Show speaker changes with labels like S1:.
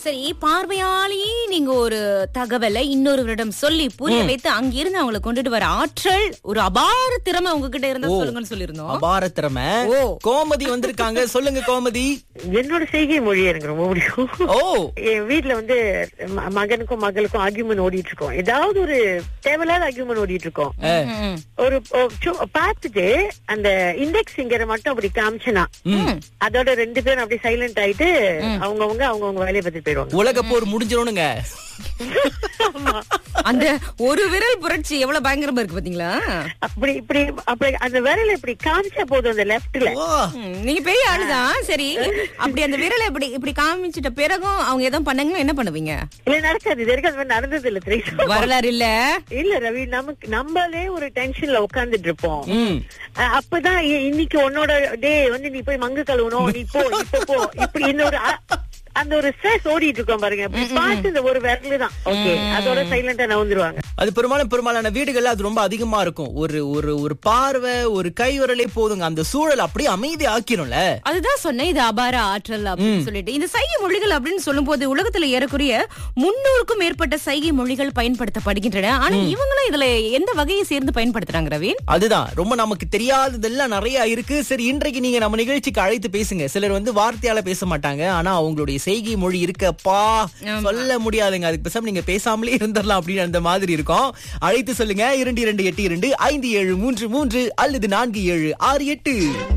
S1: சரி பார்வையாலேயே நீங்க ஒரு தகவலை இன்னொருவரிடம் சொல்லி புரிய வைத்து அங்கிருந்து அவங்களை கொண்டுட்டு வர ஆற்றல் ஒரு அபார திறமை உங்ககிட்ட இருந்தா சொல்லுங்கன்னு சொல்லியிருந்தோம்
S2: அபார திறமை
S1: ஓ.
S2: கோமதி வந்திருக்காங்க சொல்லுங்க கோமதி
S3: என்னோட செய்கை மொழி எனக்கு ரொம்ப பிடிக்கும்
S2: ஓ
S3: என் வீட்ல வந்து ம- மகனுக்கும் மகளுக்கும் ஆர்கியூமெண்ட் ஓடிட்டு இருக்கோம் ஏதாவது ஒரு தேவையில்லாத ஆர்கியூமெண்ட் ஓடிட்டு இருக்கோம்
S1: ம்.
S3: ஒரு ஒ- சு- பார்த்துட்டு அந்த இண்டெக்ஸ் ஃபிங்கரை மட்டும் அப்படி காமிச்சனா அதோட ரெண்டு பேரும் அப்படி சைலண்ட் ஆயிட்டு அவங்கவங்க அவங்கவங்க வேலையை பார்த்துட்டு போயிடுவாங்க
S2: உலக போர் முடிஞ்சிடணுங்க
S1: அந்த ஒரு விரல் புரட்சி எவ்வளவு பயங்கரமா இருக்கு பாத்தீங்களா
S3: அப்படி இப்படி அப்படி அந்த விரல இப்படி காமிச்சா போதும் அந்த லெஃப்ட்ல
S2: ஓ
S1: ம், நீங்க பெரிய ஆளுதான் சரி அப்படி அந்த விரலை இப்படி இப்படி காமிச்சிட்ட பிறகும் அவங்க எதுவும் பண்ணாங்கன்னா என்ன பண்ணுவீங்க
S3: இல்ல நடக்காது இது வரைக்கும் அது மாதிரி நடந்தது இல்ல தெரியும்
S1: வரலாறு இல்ல
S3: இல்ல ரவி நமக்கு நம்மளே ஒரு டென்ஷன்ல உட்கார்ந்துட்டு இருப்போம்
S2: ம்
S3: அஹ் அப்பதான் இ- இன்னைக்கு உன்னோட டே வந்து நீ போய் மங்கு கழுவணும் நீ போ இப்ப போ இப்படி இன்னொரு அ- அந்த ஒரு ஸ்ட்ரெஸ் ஓடிட்டு இருக்கோம் பாருங்க இப்படி பார்த்து இந்த ஒரு விரலு தான் ஓகே அதோட சைலண்டா நவுந்துருவாங்க
S2: அது பெரும்பாலும் பெரும்பாலான வீடுகள்ல அது ரொம்ப அதிகமா இருக்கும் ஒரு ஒரு ஒரு பார்வை ஒரு கை விரலே போதுங்க அந்த சூழல் அப்படியே அமைதி ஆக்கிரும்ல
S1: அதுதான் சொன்னேன் இது அபார ஆற்றல் அப்படின்னு சொல்லிட்டு இந்த சைகை மொழிகள் அப்படின்னு சொல்லும்போது உலகத்துல ஏறக்குறைய முன்னூறுக்கும் மேற்பட்ட சைகை மொழிகள் பயன்படுத்தப்படுகின்றன ஆனா இவங்களும் இதுல எந்த வகையை சேர்ந்து பயன்படுத்துறாங்க ரவீன்
S2: அதுதான் ரொம்ப நமக்கு தெரியாததெல்லாம் நிறைய இருக்கு சரி இன்றைக்கு நீங்க நம்ம நிகழ்ச்சிக்கு அழைத்து பேசுங்க சிலர் வந்து வார்த்தையால பேச மாட்டாங்க ஆனா அவங்களுடைய செய்கை மொழி இருக்கப்பா சொல்ல முடியாதுங்க அதுக்கு பேசாம நீங்க பேசாமலே இருந்துடலாம் அப்படின்னு அந்த மாதிரி இருக்கும் அழைத்து சொல்லுங்க இரண்டு இரண்டு எட்டு இரண்டு ஐந்து ஏழு மூன்று மூன்று அல்லது நான்கு ஏழு ஆறு எட்டு